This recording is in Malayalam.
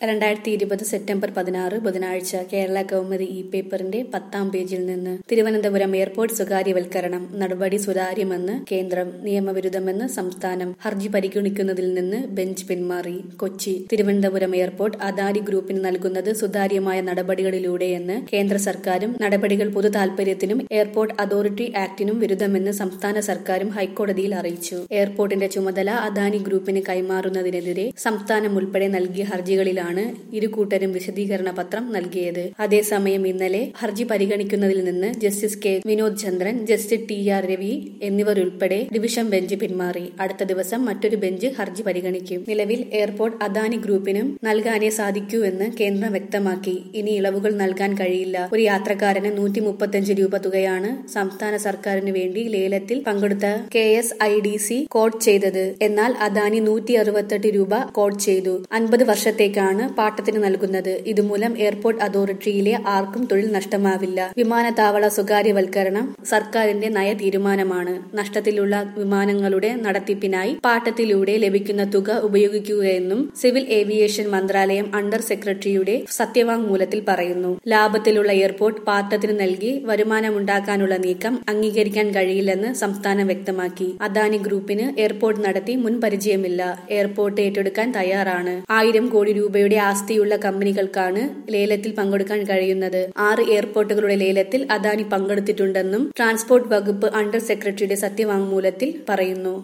രണ്ടായിരത്തി ഇരുപത് സെപ്റ്റംബർ പതിനാറ് ബുധനാഴ്ച കേരള കൗമുദി ഇ പേപ്പറിന്റെ പത്താം പേജിൽ നിന്ന് തിരുവനന്തപുരം എയർപോർട്ട് സ്വകാര്യവൽക്കരണം നടപടി സുതാര്യമെന്ന് കേന്ദ്രം നിയമവിരുദ്ധമെന്ന് സംസ്ഥാനം ഹർജി പരിഗണിക്കുന്നതിൽ നിന്ന് ബെഞ്ച് പിന്മാറി കൊച്ചി തിരുവനന്തപുരം എയർപോർട്ട് അദാനി ഗ്രൂപ്പിന് നൽകുന്നത് സുതാര്യമായ നടപടികളിലൂടെയെന്ന് കേന്ദ്ര സർക്കാരും നടപടികൾ പൊതു താൽപര്യത്തിനും എയർപോർട്ട് അതോറിറ്റി ആക്ടിനും വിരുദ്ധമെന്ന് സംസ്ഥാന സർക്കാരും ഹൈക്കോടതിയിൽ അറിയിച്ചു എയർപോർട്ടിന്റെ ചുമതല അദാനി ഗ്രൂപ്പിന് കൈമാറുന്നതിനെതിരെ സംസ്ഥാനം ഉൾപ്പെടെ നൽകിയ ഹർജികളിലാണ് ആണ് ഇരു കൂട്ടരും വിശദീകരണ പത്രം നൽകിയത് അതേസമയം ഇന്നലെ ഹർജി പരിഗണിക്കുന്നതിൽ നിന്ന് justice K Vinod Chandran justice T R Ravi എന്നിവരുൾപ്പെടെ ഡിവിഷൻ ബെഞ്ച് പിന്മാറി അടുത്ത ദിവസം മറ്റൊരു ബെഞ്ച് ഹർജി പരിഗണിക്കും നിലവിൽ എയർപോർട്ട് അദാനി ഗ്രൂപ്പിനും നൽകാനേ സാധിക്കൂ എന്ന് കേന്ദ്രം വ്യക്തമാക്കി ഇനി ഇളവുകൾ നൽകാൻ കഴിയില്ല ഒരു യാത്രക്കാരന് നൂറ്റി മുപ്പത്തഞ്ച് രൂപ തുകയാണ് സംസ്ഥാന സർക്കാരിന് വേണ്ടി ലേലത്തിൽ പങ്കെടുത്ത K S I D C quote ചെയ്തത് എന്നാൽ അദാനി നൂറ്റി അറുപത്തെട്ട് രൂപ കോഡ് ചെയ്തു അൻപത് വർഷത്തേക്കാണ് ആണ് പാട്ടത്തിന് നൽകുന്നത് ഇതുമൂലം എയർപോർട്ട് അതോറിറ്റിയിലെ ആർക്കും തൊഴിൽ നഷ്ടമാവില്ല വിമാനത്താവള സ്വകാര്യവൽക്കരണം സർക്കാരിന്റെ നയ തീരുമാനമാണ് നഷ്ടത്തിലുള്ള വിമാനങ്ങളുടെ നടത്തിപ്പിനായി പാട്ടത്തിലൂടെ ലഭിക്കുന്ന തുക ഉപയോഗിക്കുകയെന്നും സിവിൽ ഏവിയേഷൻ മന്ത്രാലയം അണ്ടർ സെക്രട്ടറിയുടെ സത്യവാങ്മൂലത്തിൽ പറയുന്നു ലാഭത്തിലുള്ള എയർപോർട്ട് പാട്ടത്തിന് നൽകി വരുമാനമുണ്ടാക്കാനുള്ള നീക്കം അംഗീകരിക്കാൻ കഴിയില്ലെന്ന് സംസ്ഥാനം വ്യക്തമാക്കി അദാനി ഗ്രൂപ്പിന് എയർപോർട്ട് നടത്തി മുൻ പരിചയമില്ല എയർപോർട്ട് ഏറ്റെടുക്കാൻ തയ്യാറാണ് ആയിരം കോടി രൂപയുടെ രൂപയുടെ ആസ്തിയുള്ള കമ്പനികൾക്കാണ് ലേലത്തിൽ പങ്കെടുക്കാൻ കഴിയുന്നത് ആറ് എയർപോർട്ടുകളുടെ ലേലത്തിൽ അദാനി പങ്കെടുത്തിട്ടുണ്ടെന്നും ട്രാൻസ്പോർട്ട് വകുപ്പ് അണ്ടർ സെക്രട്ടറിയുടെ സത്യവാങ്മൂലത്തിൽ പറയുന്നു